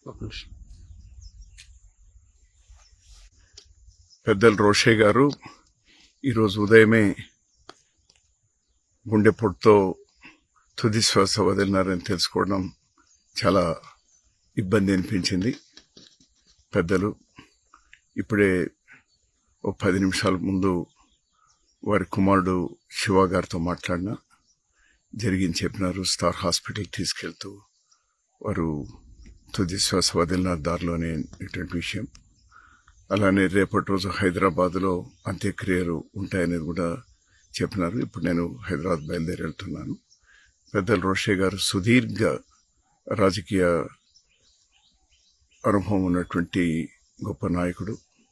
ఒక నిమిషం పెద్దలు రోషే గారు ఈరోజు ఉదయమే గుండెపోటుతో తుది శ్వాస వదిలినారని తెలుసుకోవడం చాలా ఇబ్బంది అనిపించింది పెద్దలు ఇప్పుడే ఓ పది నిమిషాల ముందు వారి కుమారుడు శివ గారితో మాట్లాడిన జరిగింది చెప్పినారు స్టార్ హాస్పిటల్ తీసుకెళ్తూ వారు తుది శ్వాస వదిలిన దారిలోనే ఇటువంటి విషయం అలానే రేపటి రోజు హైదరాబాద్లో అంత్యక్రియలు ఉంటాయనేది కూడా చెప్పినారు ఇప్పుడు నేను హైదరాబాద్ బయలుదేరి వెళ్తున్నాను పెద్దలు రోషే గారు సుదీర్ఘ రాజకీయ అనుభవం ఉన్నటువంటి గొప్ప నాయకుడు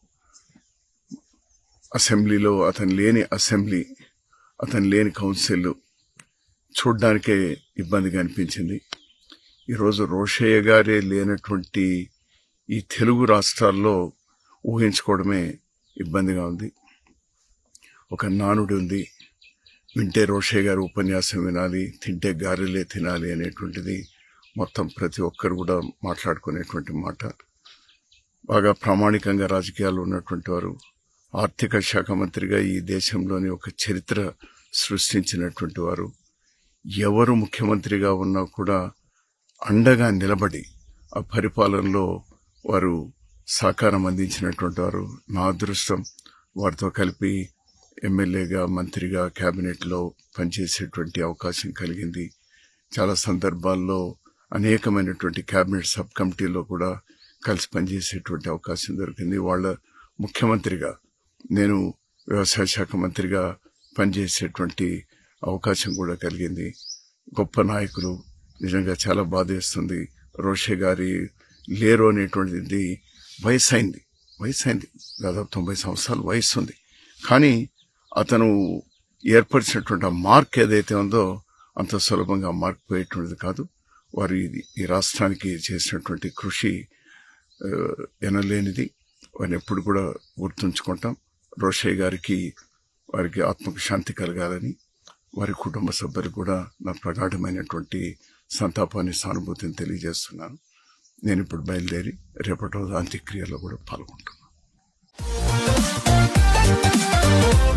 అసెంబ్లీలో అతను లేని అసెంబ్లీ అతను లేని కౌన్సిల్ చూడ్డానికే ఇబ్బందిగా అనిపించింది ఈరోజు రోషయ్య గారే లేనటువంటి ఈ తెలుగు రాష్ట్రాల్లో ఊహించుకోవడమే ఇబ్బందిగా ఉంది ఒక నానుడి ఉంది వింటే రోషయ్య గారి ఉపన్యాసం వినాలి తింటే గారెలే తినాలి అనేటువంటిది మొత్తం ప్రతి ఒక్కరు కూడా మాట్లాడుకునేటువంటి మాట బాగా ప్రామాణికంగా రాజకీయాలు ఉన్నటువంటి వారు ఆర్థిక శాఖ మంత్రిగా ఈ దేశంలోని ఒక చరిత్ర సృష్టించినటువంటి వారు ఎవరు ముఖ్యమంత్రిగా ఉన్నా కూడా అండగా నిలబడి ఆ పరిపాలనలో వారు సహకారం అందించినటువంటి వారు నా అదృష్టం వారితో కలిపి ఎమ్మెల్యేగా మంత్రిగా కేబినెట్లో పనిచేసేటువంటి అవకాశం కలిగింది చాలా సందర్భాల్లో అనేకమైనటువంటి కేబినెట్ సబ్ కమిటీలో కూడా కలిసి పనిచేసేటువంటి అవకాశం దొరికింది వాళ్ళ ముఖ్యమంత్రిగా నేను వ్యవసాయ శాఖ మంత్రిగా పనిచేసేటువంటి అవకాశం కూడా కలిగింది గొప్ప నాయకులు నిజంగా చాలా బాధేస్తుంది రోషే గారి లేరు అనేటువంటిది వయసు అయింది వయసు అయింది దాదాపు తొంభై సంవత్సరాల వయసు ఉంది కానీ అతను ఏర్పరిచినటువంటి ఆ మార్క్ ఏదైతే ఉందో అంత సులభంగా మార్క్ పోయేటువంటిది కాదు వారు ఇది ఈ రాష్ట్రానికి చేసినటువంటి కృషి ఆ, ఎనలేనిది వారిని ఎప్పుడు కూడా గుర్తుంచుకుంటాం రోషయ్య గారికి వారికి ఆత్మకు శాంతి కలగాలని వారి కుటుంబ సభ్యులకు కూడా నా ప్రగాఢమైనటువంటి సంతాపాన్ని సానుభూతిని తెలియజేస్తున్నాను నేను ఇప్పుడు బయలుదేరి రేపటి రోజు అంత్యక్రియలో కూడా పాల్గొంటున్నాను